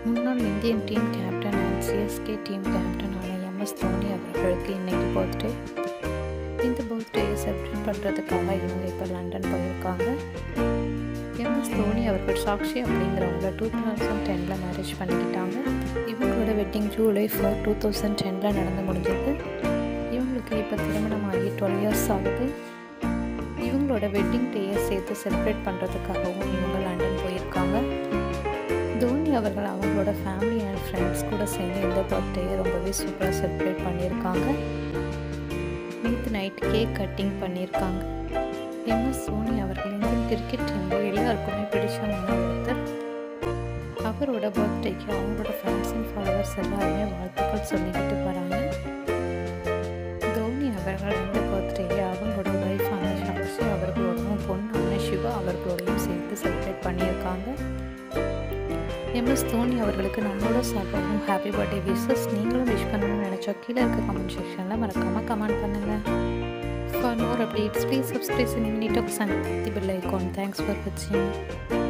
முன்னாள் Indian team captain and CSK team கேப்டனான MS Dhoni அவர்களுக்கு இன்னைக்கு பர்த்டே இந்த பர்த்டேயை செலிப்ரேட் பண்ணுறதுக்காக இவங்க இப்போ லண்டன் போயிருக்காங்க எம்எஸ் தோனி அவர்கள் சாக்ஷி அப்படிங்கிறவங்கள டூ தௌசண்ட் டெனில் மேரேஜ் பண்ணிக்கிட்டாங்க இவங்களோட wedding July four two thousand டெனில் நடந்து முடிஞ்சது இவங்களுக்கு இப்போ திருமணம் ஆகி டுவெல் இயர்ஸ் ஆகுது இவங்களோட வெட்டிங் டேயை சேர்த்து செலிப்ரேட் பண்ணுறதுக்காகவும் இவங்க லண்டன் போயிருக்காங்க தோனி அவர்கள் அவங்களோட ஃபேமிலி அண்ட் ஃப்ரெண்ட்ஸ் கூட சேர்ந்து இந்த பர்த்டேயை ரொம்பவே சூப்பராக செலிப்ரேட் பண்ணியிருக்காங்க நேற்று நைட் கேக் கட்டிங் பண்ணியிருக்காங்க எம்எஸ் தோனி அவர்கள் இந்தியன் கிரிக்கெட் டீமில் எல்லாருக்குமே பிடிச்சமான ஒருத்தர் அவரோட பர்த்டேக்கு அவங்களோட ஃப்ரெண்ட்ஸ் அண்ட் ஃபாலோவர்ஸ் எல்லாருமே வாழ்த்துக்கள் சொல்லிக்கிட்டு வராங்க தோனி அவர்கள் இந்த பர்த்டேயை அவங்களோட ஒய்ஃபான சாக்ஷி அவர்களோடவும் பொண்ணான சிவா அவர்களோடையும் சேர்த்து செலிப்ரேட் பண்ணியிருக்காங்க எம்எஸ் தோனி அவர்களுக்கு நம்மளோட சார்பாகவும் ஹாப்பி பர்த்டே விஷஸ் நீங்களும் விஷ் பண்ணணும்னு நினச்சா கீழே இருக்க கமெண்ட் செக்ஷனில் மறக்காமல் கமெண்ட் பண்ணுங்கள் for more updates please subscribe பண்ணி மினிடாக்ஸ் and the bell icon thanks for வாட்சிங்